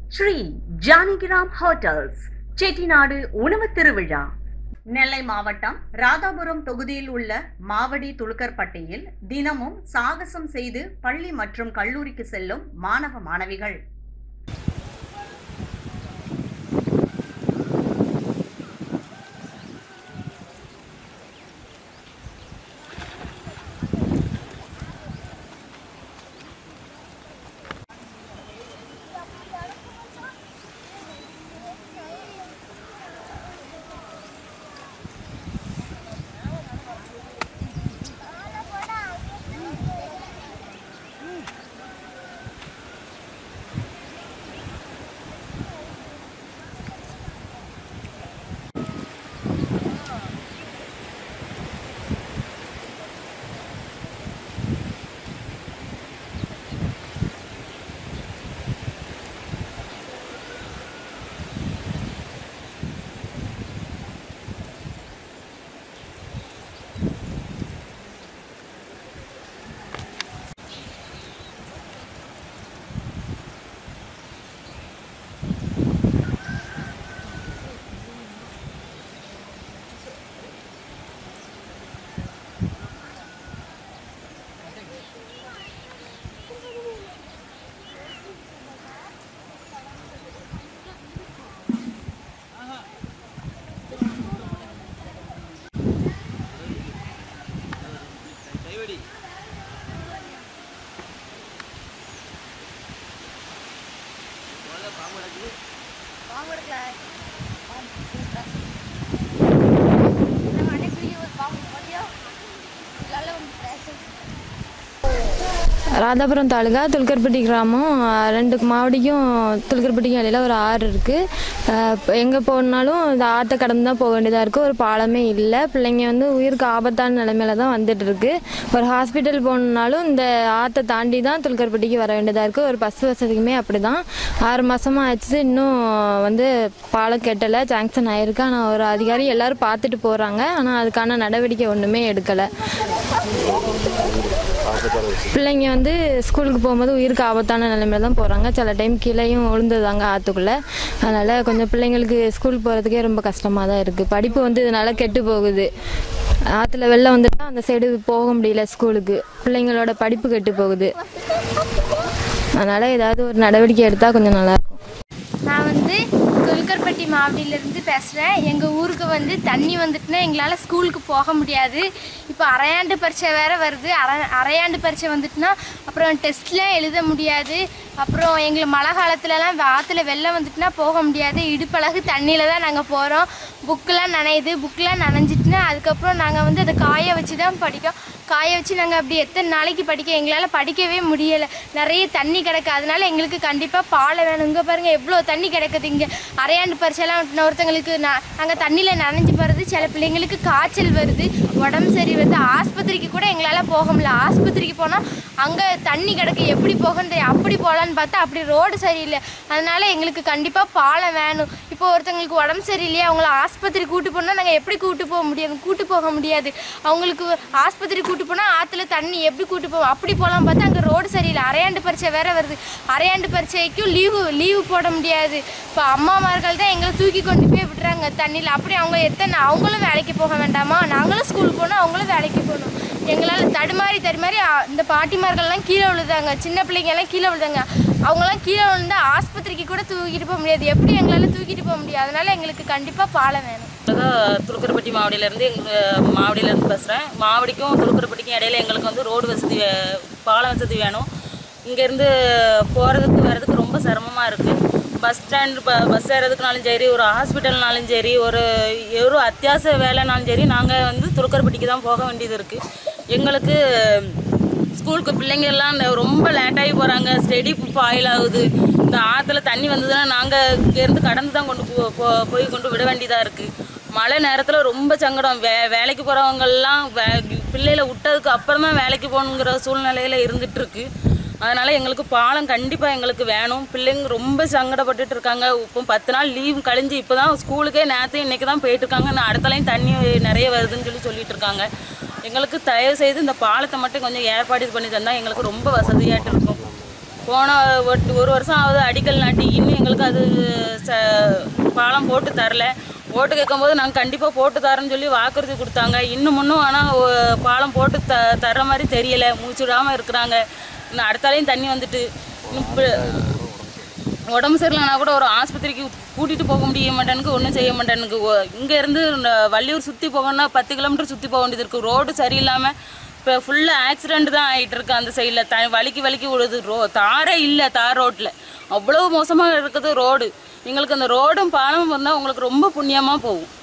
Sri Janakiram hotels Chettinad உணவு திருவிழா நெல்லை மாவட்டம் ராதாபுரம் தொகுதியில் உள்ள மாவடி துளுக்கர்பட்டியில் தினமும் சாகசம் செய்து பள்ளி மற்றும் கல்லூரிக்கு செல்லும் மாணவ மாணவிகள் ராதாபுரம் தாலுகா துல்கர்பட்டி கிராமம் அஹ் ரெண்டு மாவடிக்கும் துல்கர்பட்டிக்கும் இடையில ஒரு ஆறு இருக்குது எங்கே போகணுன்னாலும் இந்த ஆற்றை கடந்து தான் போக வேண்டியதாக இருக்குது ஒரு பாலமே இல்லை பிள்ளைங்க வந்து உயிருக்கு ஆபத்தான நிலைமையில தான் வந்துட்டு இருக்கு ஒரு ஹாஸ்பிட்டல் போகணுன்னாலும் இந்த ஆற்றை தாண்டி தான் துல்கர்பட்டிக்கு வர வேண்டியதாக இருக்குது ஒரு பஸ் வசதிக்குமே அப்படி தான் ஆறு மாதமாக ஆச்சு இன்னும் வந்து பாலம் கெட்டலை சாங்ஷன் ஆயிருக்கு ஆனால் ஒரு அதிகாரி எல்லாரும் பார்த்துட்டு போகிறாங்க ஆனால் அதுக்கான நடவடிக்கை ஒன்றுமே எடுக்கலை பிள்ளைங்க வந்து ஸ்கூலுக்கு போகும்போது உயிருக்கு ஆபத்தான நிலைமையில தான் போகிறாங்க சில டைம் கீழேயும் விழுந்துதாங்க ஆற்றுக்குள்ளே அதனால் கொஞ்சம் பிள்ளைங்களுக்கு ஸ்கூல் போகிறதுக்கே ரொம்ப கஷ்டமாக தான் இருக்குது படிப்பு வந்து இதனால கெட்டு போகுது ஆற்றுல வெள்ளம் வந்துட்டா அந்த சைடு போக முடியல ஸ்கூலுக்கு பிள்ளைங்களோட படிப்பு கெட்டு போகுது அதனால் ஏதாவது ஒரு நடவடிக்கை எடுத்தால் கொஞ்சம் நல்லாயிருக்கும் நான் வந்து கொல்கர்பட்டி மாவட்டியிலேருந்து பேசுகிறேன் எங்கள் ஊருக்கு வந்து தண்ணி வந்துட்டுனா எங்களால் ஸ்கூலுக்கு போக முடியாது இப்போ அரையாண்டு பரீட்சை வேறு வருது அரை அரையாண்டு பரீட்சை வந்துட்டுனா அப்புறம் டெஸ்ட்லாம் எழுத முடியாது அப்புறம் எங்களை மழை காலத்துலலாம் ஆற்றுல வெள்ளம் வந்துட்டுனா போக முடியாது இடுப்பழகு தண்ணியில் தான் நாங்கள் போகிறோம் புக்கெலாம் நனையுது புக்கெலாம் நனைஞ்சிட்டுனா அதுக்கப்புறம் நாங்கள் வந்து அதை காய வச்சு தான் படிக்கோம் காய வச்சு நாங்கள் அப்படி எத்தனை நாளைக்கு படிக்க எங்களால் படிக்கவே முடியலை நிறைய தண்ணி கிடக்கு அதனால எங்களுக்கு கண்டிப்பாக பாலை வேணும் இங்கே பாருங்கள் எவ்வளோ தண்ணி கிடக்குது இங்கே அரையாண்டு பரிசெல்லாம் விட்டுன ஒருத்தங்களுக்கு நான் நாங்கள் தண்ணியில் நனைஞ்சு போகிறது சில பிள்ளைங்களுக்கு காய்ச்சல் வருது உடம்பு சரி வருது ஆஸ்பத்திரிக்கு கூட எங்களால் போக முடியல ஆஸ்பத்திரிக்கு போனால் அங்கே தண்ணி கிடக்கு எப்படி போகணும் அப்படி போகலான்னு பார்த்தா அப்படி ரோடு சரியில்லை அதனால எங்களுக்கு கண்டிப்பாக பாலம் வேணும் இப்போ ஒருத்தங்களுக்கு உடம்பு சரியில்லையா அவங்கள ஆஸ்பத்திரி கூட்டு போனால் நாங்கள் எப்படி கூட்டு போக முடியாது கூட்டு போக முடியாது அவங்களுக்கு ஆஸ்பத்திரி கூட்டு போனால் ஆற்றுல தண்ணி எப்படி கூட்டு போவோம் அப்படி போகலாம் பார்த்தா அங்கே ரோடு சரியில்லை அரையாண்டு பரீட்சை வேற வருது அரையாண்டு பரீட்சைக்கும் லீவு லீவு போட முடியாது இப்போ அம்மாமார்கள் தான் எங்களை தூக்கி கொண்டு போய் விடுறாங்க தண்ணியில் அப்படி அவங்க எத்தனை அவங்களும் வேலைக்கு போக வேண்டாமா நாங்களும் ஸ்கூல் போகணும் அவங்களும் வேலைக்கு போகணும் எங்களால் தடுமாறி தடுமாறி அ, இந்த பாட்டிமார்கள்லாம் கீழே விழுதாங்க சின்ன பிள்ளைங்க எல்லாம் கீழே விழுதாங்க அவங்களாம் கீழே விழுந்தா ஆஸ்பத்திரிக்கு கூட தூக்கிட்டு போக முடியாது எப்படி எங்களால் தூக்கிட்டு போக முடியாது அதனால எங்களுக்கு கண்டிப்பாக பாலம் வேணும் தான் துளுக்கரப்பட்டி மாவடியிலேருந்து எங்கள் மாவடியிலேருந்து பேசுகிறேன் மாவடிக்கும் துளுக்கரப்பட்டிக்கும் இடையில எங்களுக்கு வந்து ரோடு வசதி வே- பால வசதி வேணும் இங்கேருந்து போகிறதுக்கு வர்றதுக்கு ரொம்ப சிரமமாக இருக்குது பஸ் ஸ்டாண்ட் ப பஸ் ஏறதுக்குனாலும் சரி ஒரு ஹாஸ்பிட்டல்னாலும் சரி ஒரு ஒரு அத்தியாவசிய வேலைனாலும் சரி நாங்கள் வந்து துளுக்கரப்பட்டிக்கு தான் போக வேண்டியது இருக்குது எங்களுக்கு ஸ்கூலுக்கு பிள்ளைங்க எல்லாம் இந்த ரொம்ப லேட்டாகி போகிறாங்க ஸ்டெடி ஃபாயில் ஆகுது இந்த ஆற்றுல தண்ணி வந்ததுன்னா நாங்கள் இங்கேருந்து கடந்து தான் கொண்டு போ- போ- போய் கொண்டு விட வேண்டியதாக இருக்குது மழை நேரத்தில் ரொம்ப சங்கடம் வே வேலைக்கு போகிறவங்கெல்லாம் வே பிள்ளைகளை விட்டதுக்கு அப்புறம் தான் வேலைக்கு போகணுங்கிற சூழ்நிலையில் இருந்துகிட்ருக்கு அதனால் எங்களுக்கு பாலம் கண்டிப்பாக எங்களுக்கு வேணும் பிள்ளைங்க ரொம்ப சங்கடப்பட்டுட்டு இருக்காங்க இப்போ பத்து நாள் லீவ் கழிஞ்சு இப்போ தான் ஸ்கூலுக்கே நேற்று இன்றைக்கி தான் போயிட்டு இருக்காங்க நான் அடுத்தலையும் தண்ணி நிறைய வருதுன்னு சொல்லி சொல்லிட்டு இருக்காங்க எங்களுக்கு தயவு செய்து இந்த பாலத்தை மட்டும் கொஞ்சம் ஏற்பாடு பண்ணி தந்தால் எங்களுக்கு ரொம்ப வசதியாட்டு இருக்கும் போன ஒரு ஒரு வருஷம் ஆகுது அடிக்கல் நாட்டி இன்னும் எங்களுக்கு அது ச பாலம் போட்டு தரல ஓட்டு கேட்கும்போது நாங்கள் கண்டிப்பாக போட்டு தரேன்னு சொல்லி வாக்குறுதி கொடுத்தாங்க இன்னும் முன்னும் ஆனால் பாலம் போட்டு த தர்ற மாதிரி தெரியலை மூச்சுடாமல் இருக்கிறாங்க இன்னும் அடுத்தாலையும் தண்ணி வந்துட்டு இன்னும் இப்ப- உடம்பு சரியில்லைனா கூட ஒரு ஆஸ்பத்திரிக்கு கூட்டிகிட்டு போக முடிய மாட்டேனுக்கு ஒன்றும் செய்ய மாட்டேனுக்கு இங்கேருந்து வள்ளியூர் சுற்றி போகணும்னா பத்து கிலோமீட்டர் சுற்றி போக வேண்டியது இருக்குது ரோடு சரியில்லாமல் இப்போ ஃபுல்லாக ஆக்சிடெண்ட் தான் ஆகிட்டு இருக்கு அந்த சைடில் த வலிக்கு வலிக்கு விழுது ரோ தாரே இல்லை தார் ரோட்டில் அவ்வளோ மோசமாக இருக்குது ரோடு எங்களுக்கு அந்த ரோடும் பாலமும் வந்தால் உங்களுக்கு ரொம்ப புண்ணியமாக போகும்